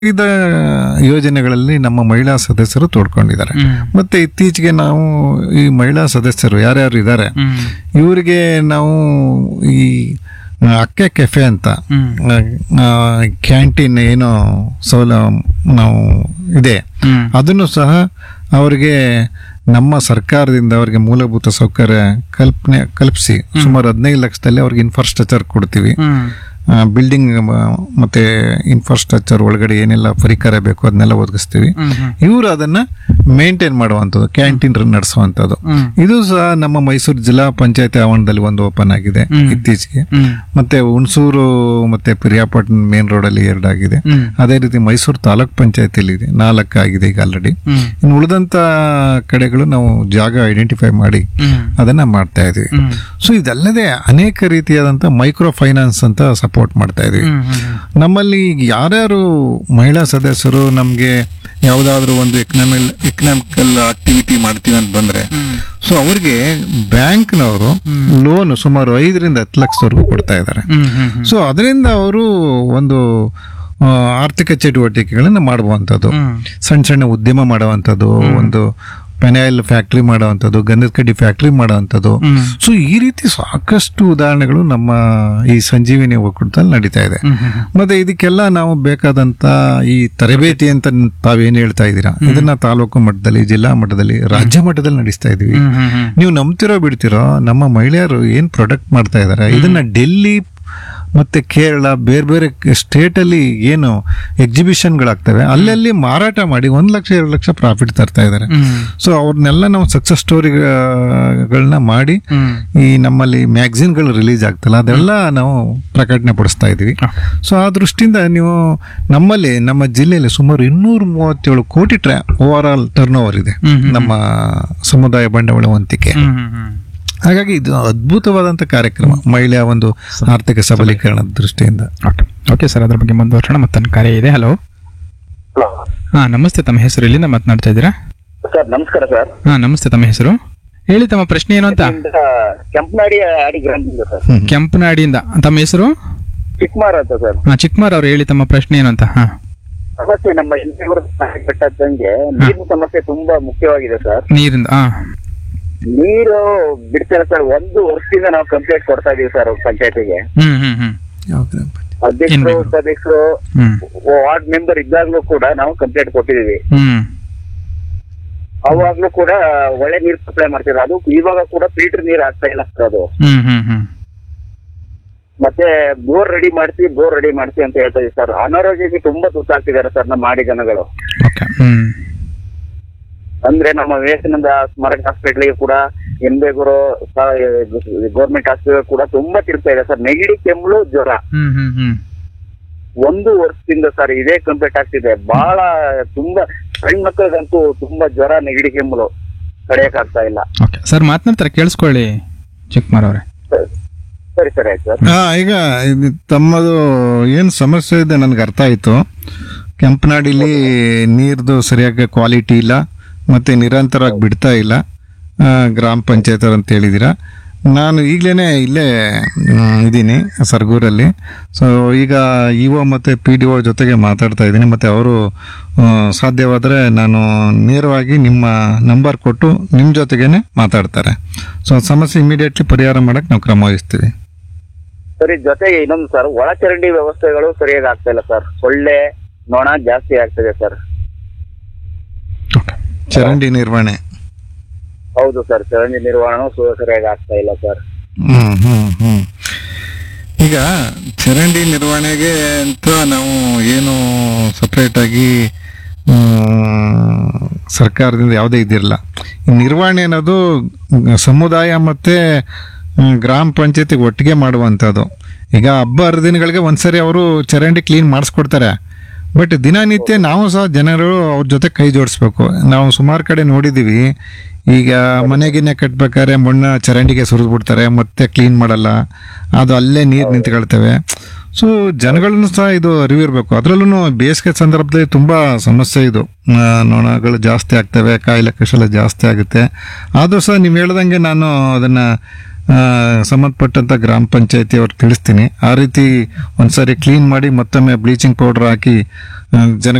ವಿವಿಧ ಯೋಜನೆಗಳಲ್ಲಿ ನಮ್ಮ ಮಹಿಳಾ ಸದಸ್ಯರು ತೋಡ್ಕೊಂಡಿದ್ದಾರೆ ಹ್ಮ್. ಮತ್ತೆ ಇತ್ತೀಚೆಗೆ ನಾವು ಈ ಮಹಿಳಾ ಸದಸ್ಯರು ಯಾರ್ಯಾರು ಇದ್ದಾರೆ ಹ್ಮ್. ಇವರಿಗೆ ನಾವು ಈ ಅಕ್ಕೆ ಕೆಫೆ ಅಂತ ಹ್ಮ್. ಕ್ಯಾಂಟೀನ್ ಏನೋ ಸೌಲ ನಾವು ಇದೆ ಹ್ಮ್. ಅದನ್ನು ಸಹ ಅವರಿಗೆ ನಮ್ಮ ಸರ್ಕಾರದಿಂದ ಅವರಿಗೆ ಮೂಲಭೂತ ಸೌಕರ್ಯ ಕಲ್ಪನೆ ಕಲ್ಪಿಸಿ ಸುಮಾರು ಹದಿನೈದು ಲಕ್ಷದಲ್ಲಿ ಅವ್ರಿಗೆ ಇನ್ಫ್ರಾಸ್ಟ್ರಕ್ಚರ್ ಕೊಡ್ತೀವಿ ಹ್ಮ್. ಬಿಲ್ಡಿಂಗ್ ಮತ್ತೆ ಇನ್ಫ್ರಾಸ್ಟ್ರಕ್ಚರ್ ಒಳಗಡೆ ಏನೆಲ್ಲ ಪರಿಕರ ಬೇಕು ಅದನ್ನೆಲ್ಲ ಒದಗಿಸ್ತೀವಿ ಹ್ಮ್. ಹ್ಮ್. ಇವರು ಅದನ್ನ ಮೇಂಟೈನ್ ಮಾಡುವಂಥದ್ದು ಕ್ಯಾಂಟೀನ್ ನಡೆಸುವಂಥದ್ದು ಹ್ಮ್. ಇದು ಸಹ ನಮ್ಮ ಮೈಸೂರು ಜಿಲ್ಲಾ ಪಂಚಾಯತಿ ಆವರಣದಲ್ಲಿ ಒಂದು ಓಪನ್ ಆಗಿದೆ ಹ್ಮ್. ಇತ್ತೀಚೆಗೆ ಹ್ಮ್. ಮತ್ತೆ ಹುಣಸೂರು ಮತ್ತೆ ಪಿರಿಯಾಪಟ್ಟಣ ಮೇನ್ ರೋಡ್ ಅಲ್ಲಿ ಎರಡಾಗಿದೆ ಹ್ಮ್. ಅದೇ ರೀತಿ ಮೈಸೂರು ತಾಲೂಕ್ ಪಂಚಾಯತಿಯಲ್ಲಿ ಇದೆ ನಾಲ್ಕು ಆಗಿದೆ ಈಗ ಆಲ್ರೆಡಿ ಹ್ಮ್. ಇನ್ನು ಉಳಿದಂತ ಕಡೆಗಳು ನಾವು ಜಾಗ ಐಡೆಂಟಿಫೈ ಮಾಡಿ ಹ್ಮ್. ಅದನ್ನ ಮಾಡ್ತಾ ಇದೀವಿ ಹ್ಮ್. ಸೊ ಇದಲ್ಲದೆ ಅನೇಕ ರೀತಿಯಾದಂತ ಮೈಕ್ರೋ ಫೈನಾನ್ಸ್ ಅಂತ ಸಪೋರ್ಟ್ ಮಾಡ್ತಾ ಇದೀವಿ ಹ್ಮ್. ಹ್ಮ್. ನಮ್ಮಲ್ಲಿ ಯಾರ್ಯಾರು ಮಹಿಳಾ ಸದಸ್ಯರು ನಮಗೆ ಯಾವುದಾದ್ರೂ ಒಂದು ಎಕನಾಮಿಲ್ ಎಕನಾಮಿಕಲ್ ಆಕ್ಟಿವಿಟಿ ಮಾಡ್ತೀವಿ ಅಂತ ಬಂದ್ರೆ ಹ್ಮ್. ಸೊ ಅವ್ರಿಗೆ ಬ್ಯಾಂಕ್ನವರು ಲೋನ್ ಸುಮಾರು ಐದರಿಂದ ಹತ್ತು ಲಕ್ಷದವರೆಗೂ ಕೊಡ್ತಾ ಇದ್ದಾರೆ ಹ್ಮ್. ಹ್ಮ್. ಹ್ಮ್. ಸೊ ಅದರಿಂದ ಅವರು ಒಂದು ಆ, ಆರ್ಥಿಕ ಚಟುವಟಿಕೆಗಳನ್ನ ಮಾಡುವಂಥದ್ದು ಹ್ಮ್. ಸಣ್ಣ ಸಣ್ಣ ಉದ್ಯಮ ಮಾಡುವಂಥದ್ದು ಒಂದು ಪೆನಾಯಿಲ್ ಫ್ಯಾಕ್ಟ್ರಿ ಮಾಡುವಂಥದ್ದು ಗಂಧದ ಕಡ್ಡಿ ಫ್ಯಾಕ್ಟ್ರಿ ಮಾಡುವಂಥದ್ದು ಹ್ಮ್. ಸೊ ಈ ರೀತಿ ಸಾಕಷ್ಟು ಉದಾಹರಣೆಗಳು ನಮ್ಮ ಈ ಸಂಜೀವಿನಿ ಒಕ್ಕೂಟದಲ್ಲಿ ನಡೀತಾ ಇದೆ ಹ್ಮ್. ಹ್ಮ್. ಮತ್ತೆ ಇದಕ್ಕೆಲ್ಲ ನಾವು ಬೇಕಾದಂತ ಈ ತರಬೇತಿ ಅಂತ ತಾವೇನ್ ಹೇಳ್ತಾ ಇದ್ದೀರಾ ಇದನ್ನ ತಾಲೂಕು ಮಟ್ಟದಲ್ಲಿ ಜಿಲ್ಲಾ ಮಟ್ಟದಲ್ಲಿ ರಾಜ್ಯ ಮಟ್ಟದಲ್ಲಿ ನಡೆಸ್ತಾ ಇದೀವಿ ಹ್ಮ್. ಹ್ಮ್. ಹ್ಮ್. ನೀವು ನಂಬ್ತಿರೋ ಬಿಡ್ತಿರೋ ನಮ್ಮ ಮಹಿಳೆಯರು ಏನ್ ಪ್ರಾಡಕ್ಟ್ ಮಾಡ್ತಾ ಇದಾರೆ ಇದನ್ನ ಡೆಲ್ಲಿ ಮತ್ತೆ ಕೇರಳ ಬೇರೆ ಬೇರೆ ಸ್ಟೇಟ್ ಅಲ್ಲಿ ಏನು ಎಕ್ಸಿಬಿಷನ್ಗಳಾಗ್ತವೆ ಅಲ್ಲಲ್ಲಿ ಮಾರಾಟ ಮಾಡಿ ಒಂದ್ ಲಕ್ಷ ಎರಡು ಲಕ್ಷ ಪ್ರಾಫಿಟ್ ತರ್ತಾ ಇದಾರೆ ಹ್ಮ್. ಸೊ ಅವ್ರನ್ನೆಲ್ಲ ನಾವು ಸಕ್ಸಸ್ ಸ್ಟೋರಿಗಳನ್ನ ಮಾಡಿ ಹ್ಮ್. ಈ ನಮ್ಮಲ್ಲಿ ಮ್ಯಾಗಝಿನ್ಗಳು ರಿಲೀಸ್ ಆಗ್ತಲ್ಲ ಅದೆಲ್ಲ ನಾವು ಪ್ರಕಟಣೆ ಪಡಿಸ್ತಾ ಇದೀವಿ ಸೊ ಆ ದೃಷ್ಟಿಯಿಂದ ನೀವು ನಮ್ಮಲ್ಲಿ ನಮ್ಮ ಜಿಲ್ಲೆಯಲ್ಲಿ ಸುಮಾರು ಇನ್ನೂರ ಮೂವತ್ತೇಳು ಕೋಟಿ ಟ್ರಾ ಓವರ್ ಆಲ್ ಟರ್ನ್ ಓವರ್ ಇದೆ ಹ್ಮ್, ಹ್ಮ್. ನಮ್ಮ ಸಮುದಾಯ ಬಂಡವಾಳ ವಂತಿಕೆ ಹ್ಮ್. ಹ್ಮ್. ಹ್ಮ್. ಹಾಗಾಗಿ ಇದು ಅದ್ಭುತವಾದಂತ ಕಾರ್ಯಕ್ರಮ ಮಹಿಳೆಯ ಒಂದು ಆರ್ಥಿಕ ಸಬಲೀಕರಣದ ದೃಷ್ಟಿಯಿಂದ ಓಕೆ ಓಕೆ ಸರ್ ಅದ್ರ ಬಗ್ಗೆ ಮುಂದುವರ್ಸೋಣ ಮತ್ತೊಂದು ಕಾರ್ಯ ಇದೆ ಹಲೋ ಹಲೋ ಹಾ ನಮಸ್ತೆ ತಮ್ಮ ಹೆಸರು ಇಲ್ಲಿಂದ ಮಾತನಾಡ್ತಾ ಇದ್ದೀರಾ ಸರ್ ನಮಸ್ಕಾರ ಸರ್ ಹಾ ನಮಸ್ತೆ ತಮ್ಮ ಹೆಸರು ಹೇಳಿ ತಮ್ಮ ಪ್ರಶ್ನೆ ಏನು ಅಂತ ಇಲ್ಲಿಂದ ಕೆಂಪನಾಡಿ ಆಡಿ ಗ್ರಾಮದಿಂದ ಸರ್ ಕೆಂಪನಾಡಿಯಿಂದ ತಮ್ಮ ಹೆಸರು ಚಿಕ್ಕಮಾರ್ ಅಂತ ಸರ್ ಹಾ ಚಿಕ್ಕಮಾರ್ ಅವ್ರು ಹೇಳಿ ತಮ್ಮ ಪ್ರಶ್ನೆ ಏನು ಅಂತ ಹಾ ಸಮಸ್ಯೆ ನಮ್ಮ ಎಲ್ರಿಗೂ ಬೆಟ್ಟದಂಗೆ ನೀರಿನ ಸಮಸ್ಯೆ ತುಂಬಾ ಮುಖ್ಯವಾಗಿದೆ ಸರ್ ನೀರಿಂದ ಹಾ ನೀರು ಬಿಡ್ತಾರೆ ಸರ್ ಒಂದು ವರ್ಷದಿಂದ ನಾವು ಕಂಪ್ಲೇಂಟ್ ಕೊಡ್ತಾ ಇದೀವಿ ಸರ್ ಪಂಚಾಯತಿಗೆ ಹ್ಮ್ ಹ್ಮ್ ಹ್ಮ್ ಅಧ್ಯಕ್ಷರು ಏನ್ ಬೇಕು? ಉಪಾಧ್ಯಕ್ಷರು ಹ್ಮ್ ವಾರ್ಡ್ ಮೆಂಬರ್ ಇದ್ದಾಗ್ಲೂ ಕೂಡ ನಾವು ಕಂಪ್ಲೇಂಟ್ ಕೊಟ್ಟಿದೀವಿ ಹ್ಮ್ ಅವಾಗ್ಲೂ ಕೂಡ ಒಳ್ಳೆ ನೀರು ಸಪ್ಲೈ ಮಾಡ್ತಿದ್ರು ಅದು ಇವಾಗ ಕೂಡ ಫಿಲ್ಟರ್ ನೀರು ಆಗ್ತಾ ಇಲ್ಲ ಸರ್ ಅದು ಹ್ಮ್ ಹ್ಮ್ ಹ್ಮ್ ಮತ್ತೆ ಬೋರ್ ರೆಡಿ ಮಾಡ್ಸಿ ಬೋರ್ ರೆಡಿ ಮಾಡ್ಸಿ ಅಂತ ಹೇಳ್ತಾ ಇದೀವಿ ಸರ್ ಅನಾರೋಗ್ಯಕ್ಕೆ ತುಂಬಾ ತುತ್ತಾಗ್ತಿದ್ದಾರೆ ಸರ್ ನಮ್ಮ ಮಾಡಿ ಜನಗಳು ಓಕೆ ಹ್ಮ್ ಅಂದ್ರೆ ನಮ್ಮ ವಿವೇಕಾನಂದ ಸ್ಮಾರಕ ಹಾಸ್ಪಿಟ್ಲಿಗೆ ಕೂಡ ಎನ್ಬೇಗೂರು ಗೌರ್ಮೆಂಟ್ ಹಾಸ್ಪಿಟಲ್ ಕೂಡ ತುಂಬಾ ತಿರುಗ್ತಾ ಇದೆ ಸರ್ ನೆಗಡಿ ಕೆಮ್ಮಳು ಜ್ವರ ಹ್ಮ್ ಹ್ಮ್ ಹ್ಮ್ ಒಂದು ವರ್ಷದಿಂದ ಸರ್ ಇದೇ ಕಂಪ್ಲೀಟ್ ಆಗ್ತಿದೆ ಬಹಳ ತುಂಬಾ ಸಣ್ಣ ಮಕ್ಕಳಿಗಂತೂ ತುಂಬಾ ಜ್ವರ ನೆಗಡಿ ಕೆಮ್ಮಲು ತಡೆಯಕ್ ಆಗ್ತಾ ಇಲ್ಲ ಓಕೆ ಸರ್ ಮಾತನಾಡ್ತಾರೆ ಕೇಳಿಸ್ಕೊಳ್ಳಿ ಚಿಕ್ಕಮಾರ್ ಅವರೇ ಸರಿ ಸರಿ ಆಯ್ತು ಸರ್ ಹಾ ಈಗ ಇದು ತಮ್ಮದು ಏನ್ ಸಮಸ್ಯೆ ಇದೆ ನನ್ಗೆ ಅರ್ಥ ಆಯ್ತು ಕೆಂಪನಾಡಿಲಿ ನೀರ್ದು ಸರಿಯಾಗಿ ಕ್ವಾಲಿಟಿ ಇಲ್ಲ ಮತ್ತೆ ನಿರಂತರವಾಗಿ ಬಿಡ್ತಾ ಇಲ್ಲ ಆ, ಗ್ರಾಮ ಪಂಚಾಯತ್ ಅಂತ ಹೇಳಿದ್ದೀರಾ ನಾನು ಈಗಲೇ ಇಲ್ಲೇ ಮ್, ಇದ್ದೀನಿ ಸರ್ಗೂರಲ್ಲಿ ಸೊ ಈಗ ಇ ಒ ಮತ್ತು ಪಿ ಡಿ ಒ ಜೊತೆಗೆ ಮಾತಾಡ್ತಾ ಇದ್ದೀನಿ ಮತ್ತು ಅವರು ಸಾಧ್ಯವಾದರೆ ನಾನು ನೇರವಾಗಿ ನಿಮ್ಮ ನಂಬರ್ ಕೊಟ್ಟು ನಿಮ್ಮ ಜೊತೆಗೇನೆ ಮಾತಾಡ್ತಾರೆ ಸೊ ಸಮಸ್ಯೆ ಇಮಿಡಿಯೇಟ್ಲಿ ಪರಿಹಾರ ಮಾಡಕ್ಕೆ ನಾವು ಕ್ರಮ ವಹಿಸ್ತೀವಿ ಸರಿ ಜೊತೆಗೆ ಇನ್ನೊಂದು ಸರ್ ಒಳಚರಂಡಿ ವ್ಯವಸ್ಥೆಗಳು ಸರಿಯಾಗಿ ಆಗ್ತಾ ಇಲ್ಲ ಸರ್ ಸೊಳ್ಳೆ ನೊಣ ಜಾಸ್ತಿ ಆಗ್ತಿದೆ ಸರ್ ಓಕೆ ಚರಂಡಿ ನಿರ್ವಹಣೆ ಹೌದು ಸರ್ ಚರಂಡಿ ನಿರ್ವಹಣೆ ಸರಿಯಾಗಿ ಆಗ್ತಾ ಇಲ್ಲ ಸರ್ ಹ್ಮ್ ಹ್ಮ್ ಹ್ಮ್ ಈಗ ಚರಂಡಿ ನಿರ್ವಹಣೆಗೆ ಅಂತ ನಾವು ಏನು ಸಪ್ರೇಟ್ ಆಗಿ ಮ್, ಸರ್ಕಾರದಿಂದ ಯಾವುದೇ ಇದಿರಲ್ಲ ಈ ನಿರ್ವಹಣೆ ಅನ್ನೋದು ಸಮುದಾಯ ಮತ್ತೆ ಮ್, ಗ್ರಾಮ ಪಂಚಾಯತಿಗೆ ಒಟ್ಟಿಗೆ ಮಾಡುವಂಥದ್ದು ಈಗ ಹಬ್ಬ ಹರಿದಿನಗಳಿಗೆ ಒಂದ್ಸರಿ ಅವರು ಚರಂಡಿ ಕ್ಲೀನ್ ಮಾಡಿಸ್ಕೊಡ್ತಾರೆ ಬಟ್ ದಿನನಿತ್ಯ ನಾವು ಸಹ ಜನರು ಅವ್ರ ಜೊತೆ ಕೈ ಜೋಡಿಸ್ಬೇಕು ನಾವು ಸುಮಾರು ಕಡೆ ನೋಡಿದ್ದೀವಿ ಈಗ ಮನೆಗಿನ್ನೆ ಕಟ್ಬೇಕಾದ್ರೆ ಮಣ್ಣ ಚರಂಡಿಗೆ ಸುರಿದ್ಬಿಡ್ತಾರೆ ಮತ್ತೆ ಕ್ಲೀನ್ ಮಾಡಲ್ಲ ಅದು ಅಲ್ಲೇ ನೀರು ನಿಂತ್ಕೊಳ್ತವೆ ಸೊ ಜನಗಳನ್ನು ಸಹ ಇದು ಅರಿವಿರ್ಬೇಕು ಅದರಲ್ಲೂ ಬೇಸಿಗೆ ಸಂದರ್ಭದಲ್ಲಿ ತುಂಬಾ ಸಮಸ್ಯೆ ಇದು ಆ, ನೊಣಗಳು ಜಾಸ್ತಿ ಆಗ್ತವೆ ಕಾಯಿಲೆ ಕಷಲ ಜಾಸ್ತಿ ಆಗುತ್ತೆ ಆದರೂ ಸಹ ನೀವು ಹೇಳ್ದಂಗೆ ನಾನು ಅದನ್ನ ಆ, ಸಂಬಂಧಪಟ್ಟಂತ ಗ್ರಾಮ ಪಂಚಾಯತಿ ಅವ್ರಿಗೆ ತಿಳಿಸ್ತೀನಿ ಆ ರೀತಿ ಒಂದ್ಸರಿ ಕ್ಲೀನ್ ಮಾಡಿ ಮತ್ತೊಮ್ಮೆ ಬ್ಲೀಚಿಂಗ್ ಪೌಡರ್ ಹಾಕಿ ಆ, ಜನ